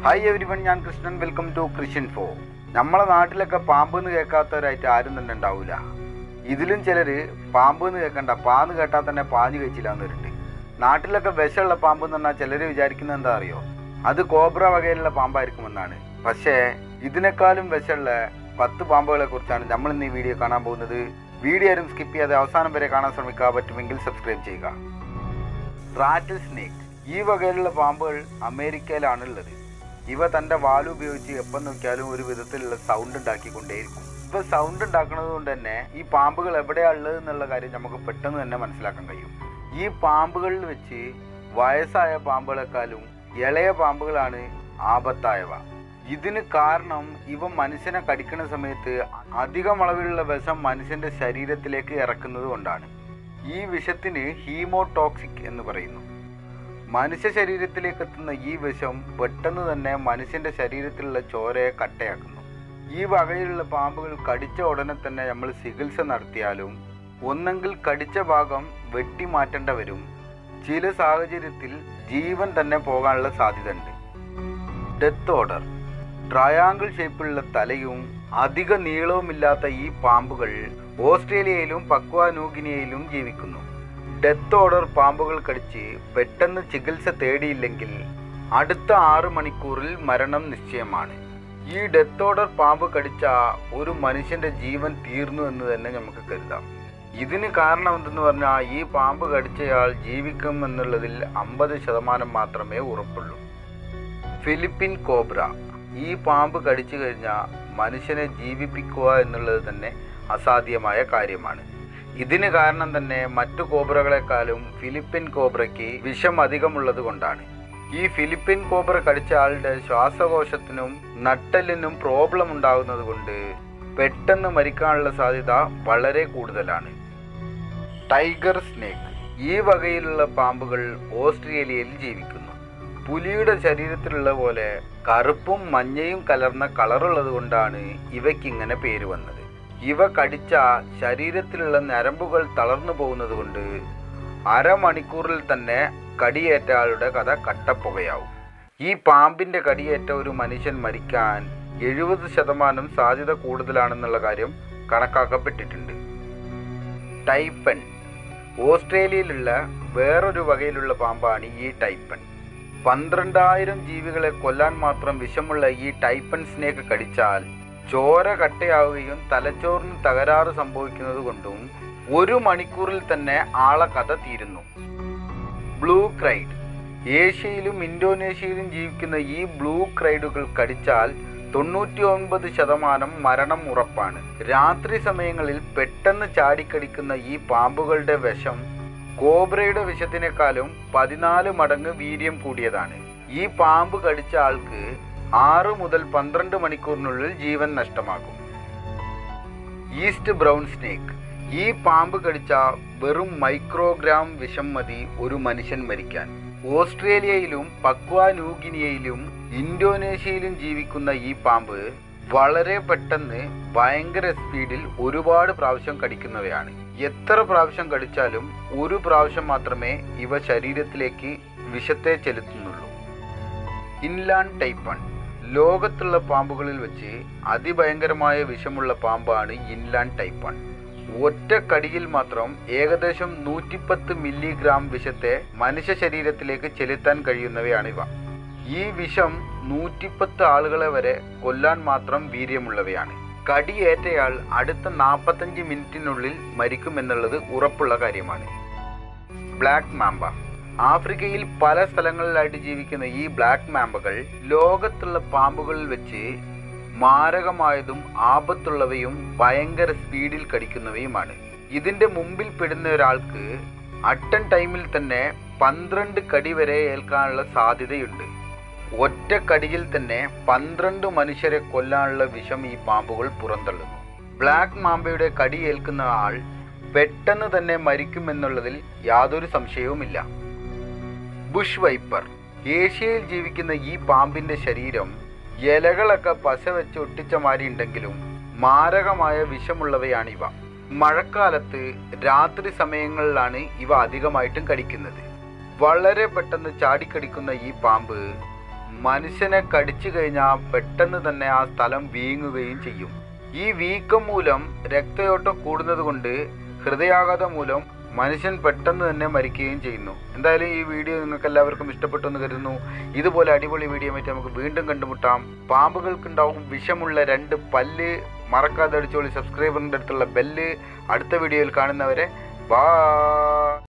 hi every one ഞാൻ Krishnan welcome to കൃഷ്യൻ ഫോ നമ്മളെ നാട്ടിലൊക്കെ പാമ്പ് എന്ന് കേൾക്കാത്തവരായിട്ട് ആരും തന്നെ ഉണ്ടാവില്ല ഇതിലും ചിലര് പാമ്പ് എന്ന് കേൾക്കണ്ട പാന്ന് കേട്ടാൽ തന്നെ പാഞ്ഞു കഴിച്ചില്ലാന്നവരുണ്ട് നാട്ടിലൊക്കെ വിഷമുള്ള പാമ്പ് എന്ന് പറഞ്ഞാൽ ചിലർ വിചാരിക്കുന്നത് എന്താ അറിയോ അത് കോബ്ര വകയിലുള്ള പാമ്പായിരിക്കുമെന്നാണ് പക്ഷേ ഇതിനേക്കാളും വിഷമുള്ള പത്ത് പാമ്പുകളെ കുറിച്ചാണ് നമ്മൾ ഇന്ന് ഈ വീഡിയോ കാണാൻ പോകുന്നത് വീഡിയോ ആരും സ്കിപ്പ് ചെയ്യാതെ അവസാനം വരെ കാണാൻ ശ്രമിക്കുക പറ്റുമെങ്കിൽ സബ്സ്ക്രൈബ് ചെയ്യുക റാറ്റിൽ സ്നേക്ക് ഈ വകയിലുള്ള പാമ്പുകൾ അമേരിക്കയിലാണുള്ളത് ഇവ തൻ്റെ വാലുപയോഗിച്ച് എപ്പം നോക്കിയാലും ഒരു വിധത്തിലുള്ള സൗണ്ട് ഉണ്ടാക്കിക്കൊണ്ടേയിരിക്കും ഇവ സൗണ്ട് ഉണ്ടാക്കുന്നത് കൊണ്ട് തന്നെ ഈ പാമ്പുകൾ എവിടെയാണ് ഉള്ളത് എന്നുള്ള കാര്യം നമുക്ക് പെട്ടെന്ന് തന്നെ മനസ്സിലാക്കാൻ കഴിയും ഈ പാമ്പുകളിൽ വെച്ച് വയസ്സായ പാമ്പുകളെക്കാളും ഇളയ പാമ്പുകളാണ് ആപത്തായവ ഇതിന് കാരണം ഇവ മനുഷ്യനെ കടിക്കുന്ന സമയത്ത് അധികം അളവിലുള്ള വിഷം മനുഷ്യന്റെ ശരീരത്തിലേക്ക് ഇറക്കുന്നത് കൊണ്ടാണ് ഈ വിഷത്തിന് ഹീമോടോക്സിക് എന്ന് പറയുന്നു മനുഷ്യ ശരീരത്തിലേക്ക് എത്തുന്ന ഈ വിഷം പെട്ടെന്ന് തന്നെ മനുഷ്യന്റെ ശരീരത്തിലുള്ള ചോരയെ കട്ടയാക്കുന്നു ഈ വകയിലുള്ള പാമ്പുകൾ കടിച്ച ഉടനെ തന്നെ നമ്മൾ ചികിത്സ നടത്തിയാലും ഒന്നെങ്കിൽ കടിച്ച ഭാഗം വെട്ടിമാറ്റേണ്ട വരും ചില സാഹചര്യത്തിൽ ജീവൻ തന്നെ പോകാനുള്ള സാധ്യതയുണ്ട് ഡെത്ത് ഓർഡർ ട്രയാങ്കിൾ ഷേപ്പിലുള്ള തലയും അധിക നീളവുമില്ലാത്ത ഈ പാമ്പുകൾ ഓസ്ട്രേലിയയിലും പക്വ ന്യൂഗിനിയയിലും ജീവിക്കുന്നു ഡെത്ത് ഓർഡർ പാമ്പുകൾ കടിച്ച് പെട്ടെന്ന് ചികിത്സ തേടിയില്ലെങ്കിൽ അടുത്ത ആറ് മണിക്കൂറിൽ മരണം നിശ്ചയമാണ് ഈ ഡെത്ത് ഓർഡർ പാമ്പ് കടിച്ച ഒരു മനുഷ്യന്റെ ജീവൻ തീർന്നു എന്ന് തന്നെ നമുക്ക് കരുതാം ഇതിന് കാരണം എന്തെന്ന് പറഞ്ഞാൽ ഈ പാമ്പ് കടിച്ചയാൾ ജീവിക്കും എന്നുള്ളതിൽ അമ്പത് ശതമാനം മാത്രമേ ഉറപ്പുള്ളൂ ഫിലിപ്പിൻ കോബ്ര ഈ പാമ്പ് കടിച്ചു കഴിഞ്ഞാൽ മനുഷ്യനെ ജീവിപ്പിക്കുക എന്നുള്ളത് തന്നെ അസാധ്യമായ കാര്യമാണ് ഇതിന് കാരണം തന്നെ മറ്റു കോബ്രകളെക്കാളും ഫിലിപ്പിൻ കോബ്രയ്ക്ക് വിഷം അധികമുള്ളത് കൊണ്ടാണ് ഈ ഫിലിപ്പിൻ കോബ്ര കടിച്ച ആളുടെ ശ്വാസകോശത്തിനും നട്ടലിനും പ്രോബ്ലം ഉണ്ടാകുന്നത് കൊണ്ട് പെട്ടെന്ന് മരിക്കാനുള്ള സാധ്യത വളരെ കൂടുതലാണ് ടൈഗർ സ്നേക്ക് ഈ വകയിലുള്ള പാമ്പുകൾ ഓസ്ട്രേലിയയിൽ ജീവിക്കുന്നു പുലിയുടെ ശരീരത്തിലുള്ള പോലെ കറുപ്പും മഞ്ഞയും കലർന്ന കളറുള്ളത് കൊണ്ടാണ് ഇവയ്ക്കിങ്ങനെ പേര് വന്നത് ഇവ കടിച്ച ശരീരത്തിലുള്ള ഞരമ്പുകൾ തളർന്നു പോകുന്നത് കൊണ്ട് അരമണിക്കൂറിൽ തന്നെ കടിയേറ്റ ആളുടെ കഥ കട്ടപ്പുകയാവും ഈ പാമ്പിന്റെ കടിയേറ്റ ഒരു മനുഷ്യൻ മരിക്കാൻ എഴുപത് ശതമാനം സാധ്യത കൂടുതലാണെന്നുള്ള കാര്യം കണക്കാക്കപ്പെട്ടിട്ടുണ്ട് ടൈപ്പൻ ഓസ്ട്രേലിയയിലുള്ള വേറൊരു വകയിലുള്ള പാമ്പാണ് ഈ ടൈപ്പൻ പന്ത്രണ്ടായിരം ജീവികളെ കൊല്ലാൻ മാത്രം വിഷമുള്ള ഈ ടൈപ്പൻ സ്നേക്ക് കടിച്ചാൽ ചോര കട്ടയാവുകയും തലച്ചോറിന് തകരാറ് സംഭവിക്കുന്നത് കൊണ്ടും ഒരു മണിക്കൂറിൽ തന്നെ ആളെ കഥ തീരുന്നു ബ്ലൂ ക്രൈഡ് ഏഷ്യയിലും ഇന്തോനേഷ്യയിലും ജീവിക്കുന്ന ഈ ബ്ലൂ ക്രൈഡുകൾ കടിച്ചാൽ തൊണ്ണൂറ്റി ഒൻപത് ശതമാനം മരണം ഉറപ്പാണ് രാത്രി സമയങ്ങളിൽ പെട്ടെന്ന് ചാടിക്കടിക്കുന്ന ഈ പാമ്പുകളുടെ വിഷം കോബ്രയുടെ വിഷത്തിനേക്കാളും പതിനാല് മടങ്ങ് വീര്യം കൂടിയതാണ് ഈ പാമ്പ് കടിച്ച ആൾക്ക് ആറ് മുതൽ പന്ത്രണ്ട് മണിക്കൂറിനുള്ളിൽ ജീവൻ നഷ്ടമാകും ഈസ്റ്റ് ബ്രൗൺ സ്നേക്ക് ഈ പാമ്പ് കടിച്ച വെറും മൈക്രോഗ്രാം വിഷം മതി ഒരു മനുഷ്യൻ മരിക്കാൻ ഓസ്ട്രേലിയയിലും പക്വ ന്യൂഗിനിയയിലും ഇന്തോനേഷ്യയിലും ജീവിക്കുന്ന ഈ പാമ്പ് വളരെ പെട്ടെന്ന് ഭയങ്കര സ്പീഡിൽ ഒരുപാട് പ്രാവശ്യം കടിക്കുന്നവയാണ് എത്ര പ്രാവശ്യം കടിച്ചാലും ഒരു പ്രാവശ്യം മാത്രമേ ഇവ ശരീരത്തിലേക്ക് വിഷത്തെ ചെലുത്തുന്നുള്ളൂ ഇൻലാൻഡ് ടൈപ്പൺ ലോകത്തുള്ള പാമ്പുകളിൽ വെച്ച് അതിഭയങ്കരമായ വിഷമുള്ള പാമ്പാണ് ഇൻലാൻഡ് ടൈപ്പൺ ഒറ്റ കടിയിൽ മാത്രം ഏകദേശം നൂറ്റിപ്പത്ത് മില്ലിഗ്രാം വിഷത്തെ മനുഷ്യ ശരീരത്തിലേക്ക് ചെലുത്താൻ കഴിയുന്നവയാണിവ ഈ വിഷം നൂറ്റിപ്പത്ത് ആളുകളെ വരെ കൊല്ലാൻ മാത്രം വീര്യമുള്ളവയാണ് കടിയേറ്റയാൾ അടുത്ത നാൽപ്പത്തഞ്ച് മിനിറ്റിനുള്ളിൽ മരിക്കുമെന്നുള്ളത് ഉറപ്പുള്ള കാര്യമാണ് ബ്ലാക്ക് മാമ്പ ആഫ്രിക്കയിൽ പല സ്ഥലങ്ങളിലായിട്ട് ജീവിക്കുന്ന ഈ ബ്ലാക്ക് മാമ്പകൾ ലോകത്തുള്ള പാമ്പുകളിൽ വെച്ച് മാരകമായതും ആപത്തുള്ളവയും ഭയങ്കര സ്പീഡിൽ കടിക്കുന്നവയുമാണ് ഇതിന്റെ മുമ്പിൽ പെടുന്ന ഒരാൾക്ക് അട്ടൻ ടൈമിൽ തന്നെ പന്ത്രണ്ട് കടി വരെ ഏൽക്കാനുള്ള സാധ്യതയുണ്ട് ഒറ്റ കടിയിൽ തന്നെ പന്ത്രണ്ട് മനുഷ്യരെ കൊല്ലാനുള്ള വിഷം ഈ പാമ്പുകൾ പുറന്തള്ളുന്നു ബ്ലാക്ക് മാമ്പയുടെ കടി ഏൽക്കുന്ന ആൾ പെട്ടെന്ന് തന്നെ മരിക്കുമെന്നുള്ളതിൽ യാതൊരു സംശയവുമില്ല ബുഷ് വൈപ്പർ ഏഷ്യയിൽ ജീവിക്കുന്ന ഈ പാമ്പിന്റെ ശരീരം ഇലകളൊക്കെ പശ വെച്ച് ഒട്ടിച്ച മാതിരി ഉണ്ടെങ്കിലും മാരകമായ വിഷമുള്ളവയാണിവ മഴക്കാലത്ത് രാത്രി സമയങ്ങളിലാണ് ഇവ അധികമായിട്ടും കടിക്കുന്നത് വളരെ പെട്ടെന്ന് ചാടിക്കടിക്കുന്ന ഈ പാമ്പ് മനുഷ്യനെ കടിച്ചു കഴിഞ്ഞാൽ പെട്ടെന്ന് തന്നെ ആ സ്ഥലം വീങ്ങുകയും ചെയ്യും ഈ വീക്കം മൂലം രക്തയോട്ടം കൂടുന്നത് കൊണ്ട് ഹൃദയാഘാതം മൂലം മനുഷ്യൻ പെട്ടെന്ന് തന്നെ മരിക്കുകയും ചെയ്യുന്നു എന്തായാലും ഈ വീഡിയോ നിങ്ങൾക്ക് എല്ലാവർക്കും ഇഷ്ടപ്പെട്ടു എന്ന് കരുതുന്നു ഇതുപോലെ അടിപൊളി വീഡിയോ ആയിട്ട് നമുക്ക് വീണ്ടും കണ്ടുമുട്ടാം പാമ്പുകൾക്കുണ്ടാവും വിഷമുള്ള രണ്ട് പല്ല് മറക്കാതെ അടിച്ചോളി സബ്സ്ക്രൈബറിൻ്റെ അടുത്തുള്ള ബെല്ല് അടുത്ത വീഡിയോയിൽ കാണുന്നവരെ ബാ